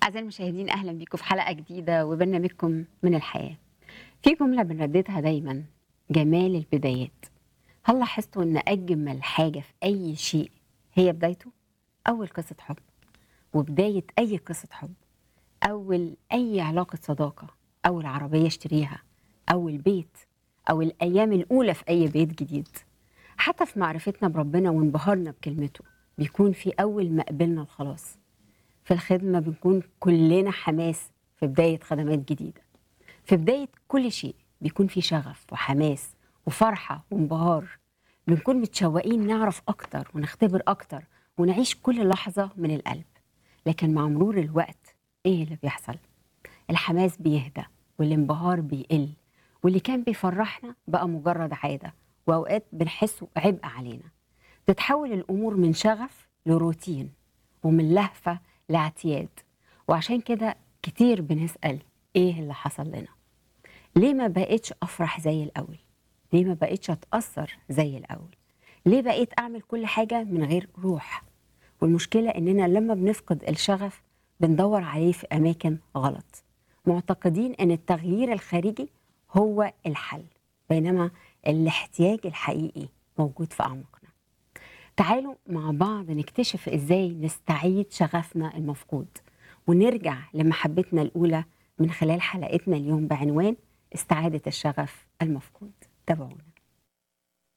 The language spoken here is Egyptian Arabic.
أعزائي المشاهدين أهلا بيكم في حلقة جديدة وبرنامجكم من الحياة. في جملة بنرددها دايما جمال البدايات. هل لاحظتوا إن أجمل حاجة في أي شيء هي بدايته؟ أول قصة حب وبداية أي قصة حب أول أي علاقة صداقة أول عربية اشتريها أول بيت أو الأيام الأولى في أي بيت جديد حتى في معرفتنا بربنا وانبهارنا بكلمته بيكون في أول ما قبلنا الخلاص في الخدمة بنكون كلنا حماس في بداية خدمات جديدة في بداية كل شيء بيكون في شغف وحماس وفرحة وانبهار بنكون متشوقين نعرف أكتر ونختبر أكتر ونعيش كل لحظة من القلب لكن مع مرور الوقت إيه اللي بيحصل؟ الحماس بيهدى والانبهار بيقل واللي كان بيفرحنا بقى مجرد عادة وأوقات بنحسه عبء علينا تتحول الأمور من شغف لروتين ومن لهفة لاعتياد وعشان كده كتير بنسأل ايه اللي حصل لنا ليه ما بقيتش افرح زي الاول ليه ما بقيتش اتأثر زي الاول ليه بقيت اعمل كل حاجة من غير روح والمشكلة اننا لما بنفقد الشغف بندور عليه في اماكن غلط معتقدين ان التغيير الخارجي هو الحل بينما الاحتياج الحقيقي موجود في اعماقنا تعالوا مع بعض نكتشف ازاي نستعيد شغفنا المفقود ونرجع لمحبتنا الاولى من خلال حلقتنا اليوم بعنوان استعاده الشغف المفقود تابعونا